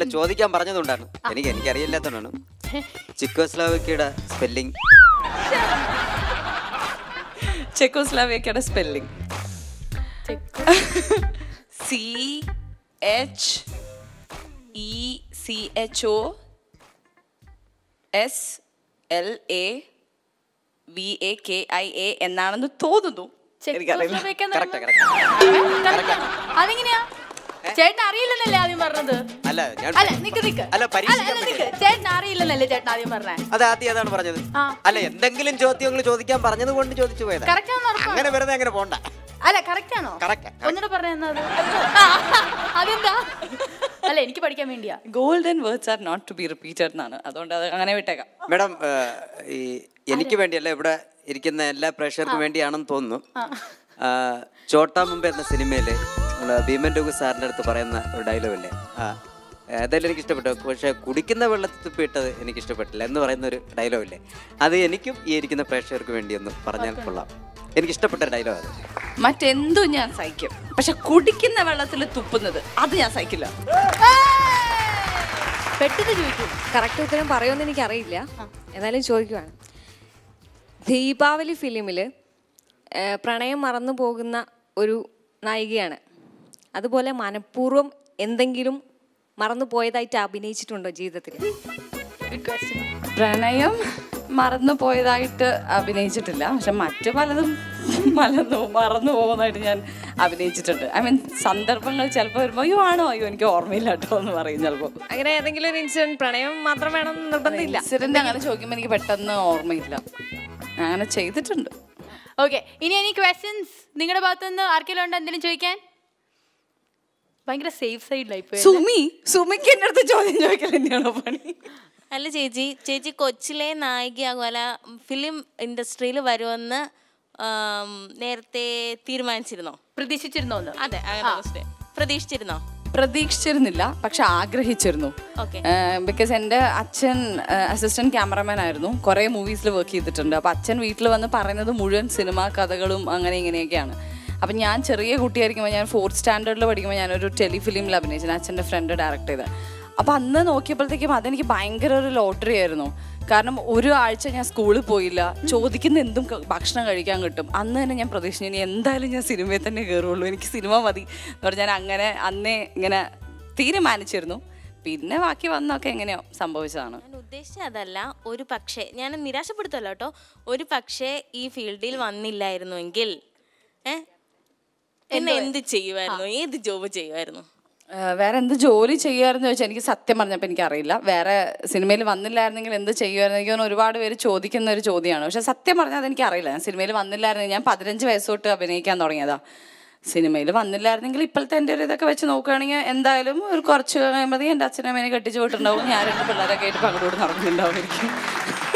അല്ല ചോദിക്കാൻ പറഞ്ഞതുകൊണ്ടാണ് എനിക്ക് എനിക്കറിയില്ലാത്തതുകൊണ്ടാണ് ചിക്കോസ്ലാവക്കിയുടെ സ്പെല്ലിംഗ് ചെക്കോസ്ലാവിയക്കയുടെ spelling C H E C H O S L A V A K I A എന്നാണെന്ന് തോന്നുന്നു എനിക്കറിയില്ല ചെക്കോസ്ലോവേക്കിയ എന്ന് കറക്റ്റ് പറഞ്ഞാൽ- കറക്റ്റ് ഏ? correct ആണോ? അതെങ്ങനെയാ ചേട്ടൻ അറിയില്ലെന്നല്ലേ ആദ്യം പറഞ്ഞത് അല്ല ഞാൻ അല്ല നിക്ക് നിക്ക് അല്ല, പരീക്ഷിക്കാൻ അല്ല, നിക്ക് ചേട്ടൻ അറിയില്ലെന്നല്ലേ ചേട്ടൻ ആദ്യം പറഞ്ഞേ അത് ആദ്യം അതാണ് പറഞ്ഞത് ആ. അല്ല എന്തെങ്കിലും ചോദ്യങ്ങൾ ചോദിക്കാൻ പറഞ്ഞത് കൊണ്ട് ചോദിച്ചു പോയതാ കറക്റ്റ് ആണെന്ന് ഉറപ്പാണോ? അങ്ങനെ വെറുതെ അങ്ങനെ പോണ്ട അല്ല കറക്റ്റ് ആണോ Correct, correct. ഒന്നുകൂടെ പറഞ്ഞ അതെന്താ അല്ല എനിക്ക് പഠിക്കാൻ വേണ്ടിയാ golden words are not to be repeated എന്നാണ് അതുകൊണ്ട് അത് അങ്ങനെ വിട്ടേക്കാം മേഡം ഏഹ്, ഈ എനിക്ക് വേണ്ടിയല്ല ഇവിടെ ഇരിക്കുന്ന എല്ലാ പ്രേക്ഷകർക്കും വേണ്ടിയാണെന്ന് തോന്നുന്നു ആ, ചോട്ടാ മുമ്പ് എന്ന സിനിമയില് നമ്മള് ഭീമൻ രഘു സാറിന്റെ അടുത്ത് പറയുന്ന ഒരു ഡയലോഗ് അല്ലേ ആ അതെല്ലാം എനിക്ക് ഇഷ്ടപ്പെട്ടു പക്ഷെ കുടിക്കുന്ന വെള്ളത്തിൽ തുപ്പിയിട്ടത് എനിക്ക് ഇഷ്ടപ്പെട്ടില്ല എന്ന് പറയുന്ന ഒരു ഡയലോഗ് ഇല്ലേ അത് എനിക്കും ഈ ഇരിക്കുന്ന പ്രേക്ഷകർക്ക് വേണ്ടി ഒന്ന് പറഞ്ഞാൽ കൊള്ളാം എനിക്ക് ഇഷ്ടപ്പെട്ട ഡയലോഗ് അത് മറ്റെന്തും ഞാൻ സഹിക്കും പക്ഷെ കുടിക്കുന്ന വെള്ളത്തിൽ തുപ്പുന്നത് അത് ഞാൻ സഹിക്കില്ല പെട്ടെന്ന് ചോദിക്കും കറക്റ്റ് ഉത്തരം പറയുമെന്ന് എനിക്കറിയില്ല എന്നാലും ചോദിക്കുവാണ് ദീപാവലി ഫിലിമിൽ പ്രണയം മറന്നു പോകുന്ന ഒരു നായികയാണ് അതുപോലെ മനഃപൂർവ്വം എന്തെങ്കിലും മറന്നു പോയതായിട്ട് അഭിനയിച്ചിട്ടുണ്ടോ ജീവിതത്തിൽ ഗുഡ് ക്വസ്റ്റ്യൻ പ്രണയം മറന്നു പോയതായിട്ട് അഭിനയിച്ചിട്ടില്ല പക്ഷെ മറ്റു പലതും മറന്നു മറന്നു പോകുന്നതായിട്ട് ഞാൻ അഭിനയിച്ചിട്ടുണ്ട് ഐ മീൻ സന്ദർഭങ്ങൾ ചിലപ്പോൾ വരുമ്പോൾ അയ്യോ ആണോ അയ്യോ എനിക്ക് ഓർമ്മയില്ല കേട്ടോ എന്ന് പറയും ചിലപ്പോൾ അങ്ങനെ ഏതെങ്കിലും ഒരു ഇൻസിഡന്റ് പ്രണയം മാത്രം വേണം എന്ന് നിർബന്ധമില്ല ഇൻസിഡന്റ് അങ്ങനെ ചോദിക്കുമ്പോൾ എനിക്ക് പെട്ടെന്ന് ഓർമ്മയില്ല ഞാൻ അങ്ങനെ ചെയ്തിട്ടുണ്ട് ഓക്കെ ഇനി ഇനി ക്വസ്റ്റ്യൻസ് നിങ്ങളുടെ ഭാഗത്തു നിന്ന് ആർക്കെങ്കിലും ഉണ്ടോ എന്തെങ്കിലും ചോദിക്കാൻ ഭയങ്കര സേഫ് സൈഡിലായി പോയി സുമി സുമിക്ക് എൻ്റെ അടുത്ത് ചോദ്യം ചോദിക്കൽ തന്നെയാണോ പണി അല്ല ചേച്ചി ചേച്ചി കൊച്ചിലെ നായികയാകും അല്ല ഫിലിം ഇൻഡസ്ട്രിയിൽ വരുമെന്ന് ആം, നേരത്തെ തീരുമാനിച്ചിരുന്നോ പ്രതീക്ഷിച്ചിരുന്നോ ഒന്ന് അതെ അങ്ങനെ question. പ്രതീക്ഷിച്ചിരുന്നോ പ്രതീക്ഷിച്ചിരുന്നില്ല പക്ഷെ ആഗ്രഹിച്ചിരുന്നു ഓക്കെ ബിക്കോസ് എൻ്റെ അച്ഛൻ അസിസ്റ്റന്റ് ക്യാമറമാൻ ആയിരുന്നു കുറേ മൂവീസിൽ വർക്ക് ചെയ്തിട്ടുണ്ട് അപ്പോൾ അച്ഛൻ വീട്ടിൽ വന്ന് പറയുന്നത് മുഴുവൻ സിനിമ കഥകളും അങ്ങനെ ഇങ്ങനെയൊക്കെയാണ് അപ്പം ഞാൻ ചെറിയ കുട്ടിയായിരിക്കുമ്പോൾ ഞാൻ ഫോർത്ത് സ്റ്റാൻഡേർഡിൽ പഠിക്കുമ്പോൾ ഞാനൊരു ടെലിഫിലിമിൽ അഭിനയിച്ചു അച്ഛൻ്റെ ഫ്രണ്ട് ഡയറക്റ്റ് ചെയ്ത് അപ്പോൾ അന്ന് നോക്കിയപ്പോഴത്തേക്കും അതെനിക്ക് ഭയങ്കര ഒരു ലോട്ടറി ആയിരുന്നു കാരണം ഒരു ആഴ്ച ഞാൻ സ്കൂളിൽ പോയില്ല ചോദിക്കുന്ന എന്തും ക- ഭക്ഷണം കഴിക്കാൻ കിട്ടും അന്ന് തന്നെ ഞാൻ പ്രതീക്ഷിച്ചു ഇനി എന്തായാലും ഞാൻ സിനിമയിൽ തന്നെ കയറുള്ളൂ എനിക്ക് സിനിമ മതി എന്ന് പറഞ്ഞാൽ ഞാൻ അങ്ങനെ അന്നേ ഇങ്ങനെ തീരുമാനിച്ചിരുന്നു പിന്നെ ബാക്കി വന്നൊക്കെ എങ്ങനെയോ സംഭവിച്ചതാണ് ഞാൻ ഉദ്ദേശിച്ചത് അതല്ല ഒരു പക്ഷേ ഞാൻ നിരാശപ്പെടുത്തല്ലോ കേട്ടോ ഒരു പക്ഷേ ഈ ഫീൽഡിൽ വന്നില്ലായിരുന്നുവെങ്കിൽ ഏ പിന്നെ എന്ത് ചെയ്യുമായിരുന്നു ഏത് ജോബ് ചെയ്യുമായിരുന്നു ഏഹ് വേറെ എന്ത് ജോലി ചെയ്യുമായിരുന്നു ചോദിച്ചാൽ എനിക്ക് സത്യം പറഞ്ഞപ്പോൾ എനിക്കറിയില്ല വേറെ സിനിമയിൽ വന്നില്ലായിരുന്നെങ്കിൽ എന്ത് ചെയ്യുമായിരുന്നു എനിക്ക് തോന്നുന്നു ഒരുപാട് പേര് ചോദിക്കുന്ന ഒരു ചോദ്യമാണ് പക്ഷെ സത്യം പറഞ്ഞാൽ അതെനിക്ക് അറിയില്ല ഞാൻ സിനിമയിൽ വന്നില്ലായിരുന്നെങ്കിൽ ഞാൻ പതിനഞ്ച് വയസ്സ് തൊട്ട് അഭിനയിക്കാൻ തുടങ്ങിയതാ സിനിമയിൽ വന്നില്ലായിരുന്നെങ്കിൽ ഇപ്പോഴത്തെ എൻ്റെ ഒരു ഇതൊക്കെ വെച്ച് നോക്കുകയാണെങ്കിൽ എന്തായാലും ഒരു കുറച്ച് കഴിയുമ്പോഴത്തേക്കും എൻ്റെ അച്ഛനും അമ്മേനെ കെട്ടിച്ച് വിട്ടുണ്ടാവും ഞാൻ രണ്ട് പിള്ളേരൊക്കെ ആയിട്ട് പങ്കെടുത്ത് നടക്കുന്നുണ്ടാവും എനിക്ക്